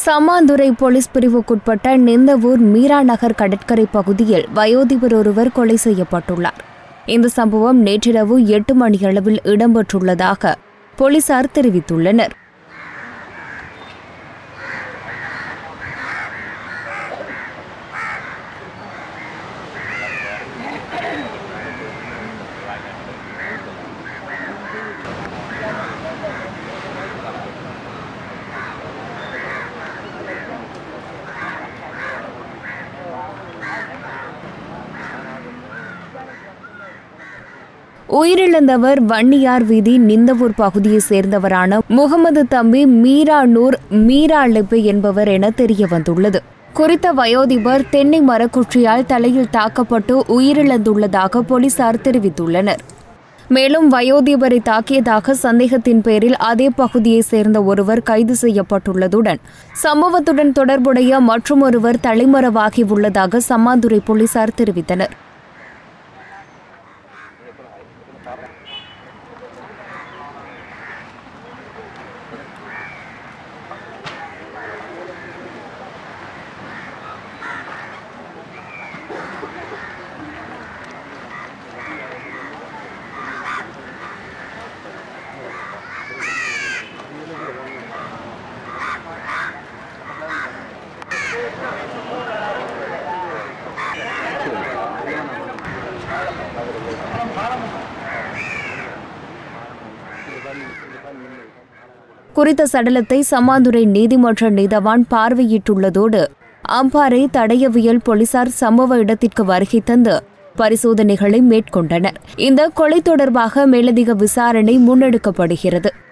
Sammanthurai police பிரிவுக்குட்பட்ட நிந்தவூர் மீரா நகர் கடற்கரை பகுதியில் வயோதிபர் ஒருவர் கொலை செய்யப்பட்டுள்ளார் இந்த சம்பவம் நேற்றிரவு எட்டு மணியளவில் இடம்பெற்றுள்ளதாக போலீசார் தெரிவித்துள்ளனர் உயிரிழந்தவர் வன்னியார் வீதி நிந்தவூர் பகுதியைச் சேர்ந்தவரான முகமது தம்பி மீரா நூர் மீரா லெப்பே என்பவர் என தெரிய வந்துள்ளது குறித்த வயோதிபர் தென்னை மரக்குற்றியால் தலையில் தாக்கப்பட்டு உயிரிழந்துள்ளதாக போலீசார் தெரிவித்துள்ளனர் மேலும் வயோதிபரை தாக்கியதாக சந்தேகத்தின் பேரில் அதே பகுதியைச் சேர்ந்த ஒருவர் கைது செய்யப்பட்டுள்ளதுடன் சம்பவத்துடன் தொடர்புடைய மற்றுமொருவர் தலைமறைவாகி உள்ளதாக சம்மாந்துறை போலீசார் தெரிவித்தனர் குறித்த சடலத்தை சம்மாந்துறை நீதிமன்ற நீதவான் பார்வையிட்டுள்ளதோடு அம்பாறை தடயவியல் போலீசார் சம்பவ இடத்திற்கு வருகை தந்து பரிசோதனைகளை மேற்கொண்டனர் இந்த கொலை தொடர்பாக மேலதிக விசாரணை முன்னெடுக்கப்படுகிறது